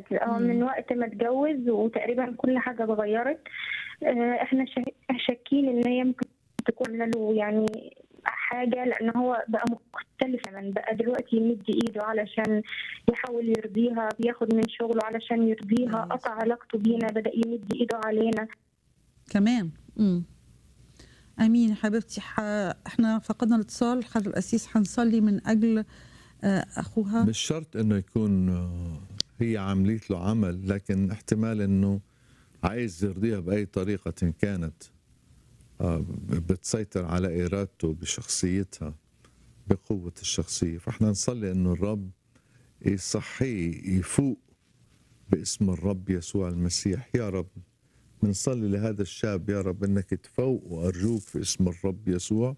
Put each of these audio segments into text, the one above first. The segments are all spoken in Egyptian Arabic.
آه، مم. من وقت ما اتجوز وتقريبا كل حاجة اتغيرت آه، احنا شا- شاكين ان هي ممكن تكون له يعني حاجة لأن هو بقى مختلف تماما بقى دلوقتي يمد إيده علشان يحاول يرضيها بياخد من شغله علشان يرضيها أيوة. قطع علاقته بينا بدأ يمد إيده علينا كمان امم امين حبيبتي ح... احنا فقدنا الاتصال حضرة القسيس حنصلي من اجل آه، اخوها مش شرط انه يكون آه، هي عملت له عمل لكن احتمال انه عايز يرضيها باي طريقه كانت آه، بتسيطر على ارادته بشخصيتها بقوه الشخصيه فاحنا نصلي انه الرب يصحيه يفوق باسم الرب يسوع المسيح يا رب بنصلي لهذا الشاب يا رب انك تفوق وارجوك في اسم الرب يسوع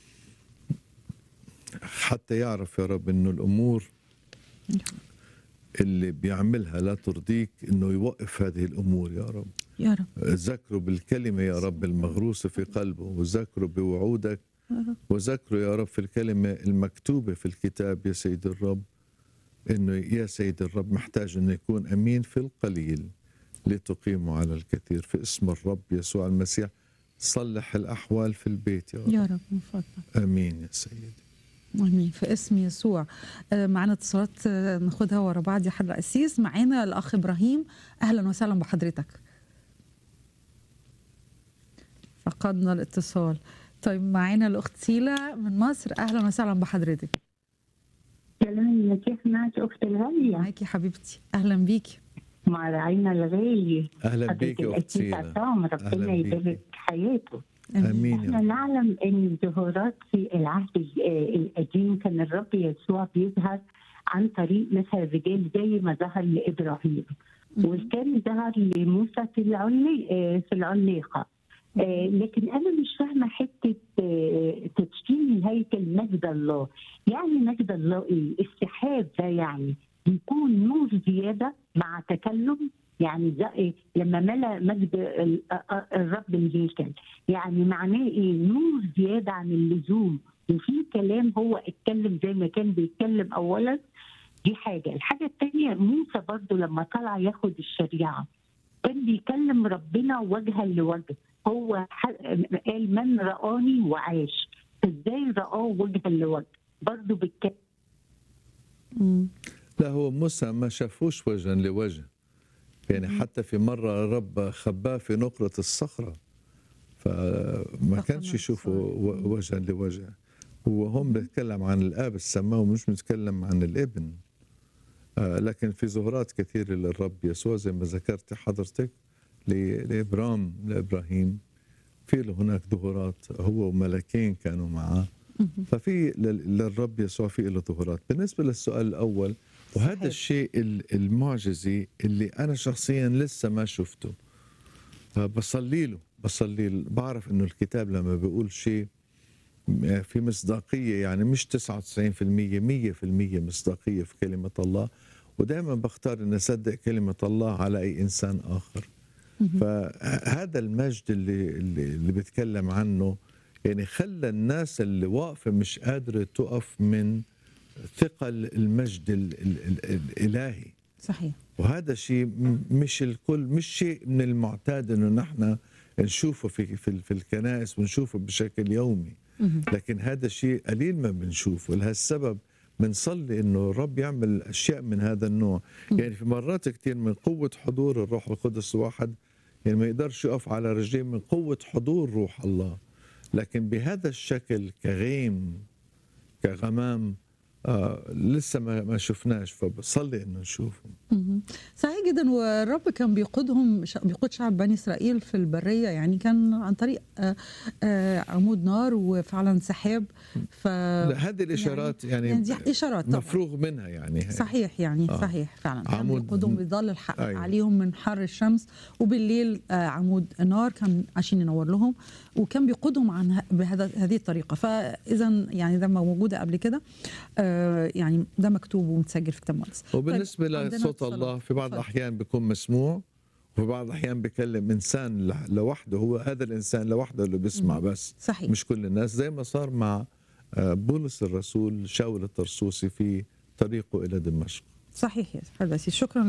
حتى يعرف يا رب انه الامور اللي بيعملها لا ترضيك انه يوقف هذه الامور يا رب يا رب ذكره بالكلمه يا رب المغروسه في قلبه وذكره بوعودك يا رب وذكره يا رب في الكلمه المكتوبه في الكتاب يا سيد الرب انه يا سيد الرب محتاج انه يكون امين في القليل لتقيمه على الكثير في اسم الرب يسوع المسيح صلح الاحوال في البيت يا رب يا رب من فضلك امين يا سيدي امين في اسم يسوع آه، معانا اتصالات آه، ناخدها ورا بعض يا حضرة القسيس معانا الاخ ابراهيم اهلا وسهلا بحضرتك فقدنا الاتصال طيب معانا الاخت سيلا من مصر اهلا وسهلا بحضرتك سلام كيف معك أختي الغالية معاكي حبيبتي اهلا بيكي مع رعينا الغالي اهلا بيك يا اخت الأسيس سيلا عصام أهلاً ربنا بيك. يبارك حياته امين يا احنا رب نعلم ان الظهورات في العهد ال- آه القديم كان الرب يسوع بيظهر عن طريق مثل الرجال زي ما ظهر لابراهيم وكان ظهر لموسى في العلي آه في العليقه آه لكن انا مش فاهمه حته آه تدشين الهيكل مجد الله يعني مجد الله ايه السحاب ده يعني بيكون نور زياده مع تكلم يعني ده إيه؟ لما ملا مجد ال- آه، آه، الرب الهيكل يعني معناه ايه نور زياده عن اللزوم وفي كلام هو اتكلم زي ما كان بيتكلم اولا دي حاجه الحاجه الثانيه موسى برضو لما طلع ياخد الشريعه كان بيكلم ربنا وجها لوجه هو ح- قال من رآني وعاش ازاي رآه وجها لوجه برضو بيتكلم مم. لا هو موسى ما شافوش وجها لوجه يعني حتى في مرة الرب خباه في نقرة الصخرة فما فقدنا كانش يشوفه الاتصال. و- وجها لوجه وهم بيتكلم عن الآب السماء ومش بنتكلم عن الابن آه، لكن في ظهورات كثيرة للرب يسوع زي ما ذكرت حضرتك ل- لإبرام لإبراهيم في له هناك ظهورات هو وملكين كانوا معه ففي لل- للرب يسوع في له ظهورات بالنسبة للسؤال الأول وهذا صحيح. الشيء ال- المعجزي اللي أنا شخصيا لسه ما شفته آه، بصلي له بصلي له بعرف إنه الكتاب لما بيقول شيء آه، في مصداقية يعني مش 99% 100% مصداقية في كلمة الله ودائما بختار أن أصدق كلمة الله على أي إنسان آخر فهذا المجد اللي, اللي, اللي بيتكلم عنه يعني خلى الناس اللي واقفة مش قادرة تقف من ثقل المجد ال ال ال الإلهي صحيح وهذا شيء م- مش الكل مش شيء من المعتاد انه نحن نشوفه في في, في الكنائس ونشوفه بشكل يومي مهم. لكن هذا شيء قليل ما بنشوفه لهالسبب بنصلي انه الرب يعمل اشياء من هذا النوع يعني في مرات كثير من قوه حضور الروح القدس واحد يعني ما يقدرش يقف على رجليه من قوه حضور روح الله لكن بهذا الشكل كغيم كغمام آه لسه ما ما شفناش فبصلي انه نشوفه مهم. صحيح جدا والرب كان بيقودهم ش- بيقود شعب بني اسرائيل في البريه يعني كان عن طريق آه، آه، عمود نار وفعلا سحاب ف لا هذه الاشارات يعني, يعني دي اشارات طبعا مفروغ منها يعني صحيح يعني آه. صحيح فعلا كان عمود- بيقودهم بيضل الحق أيوة. عليهم من حر الشمس وبالليل آه، عمود نار كان عشان ينور لهم وكان بيقودهم عن ه- بهذا هذه الطريقه فاذا يعني ده موجوده قبل كده آه، يعني ده مكتوب ومتسجل في كتاب مقدس وبالنسبه طيب، عندنا لصوت اتصالات. الله في بعض اتفضل. الاحيان بيكون مسموع وفي بعض الاحيان بيكلم انسان ل- لوحده هو هذا الانسان لوحده اللي بيسمع بس صحيح مش كل الناس زي ما صار مع آه، بولس الرسول شاول الطرسوسي في طريقه الى دمشق صحيح يا حضرتك شكرا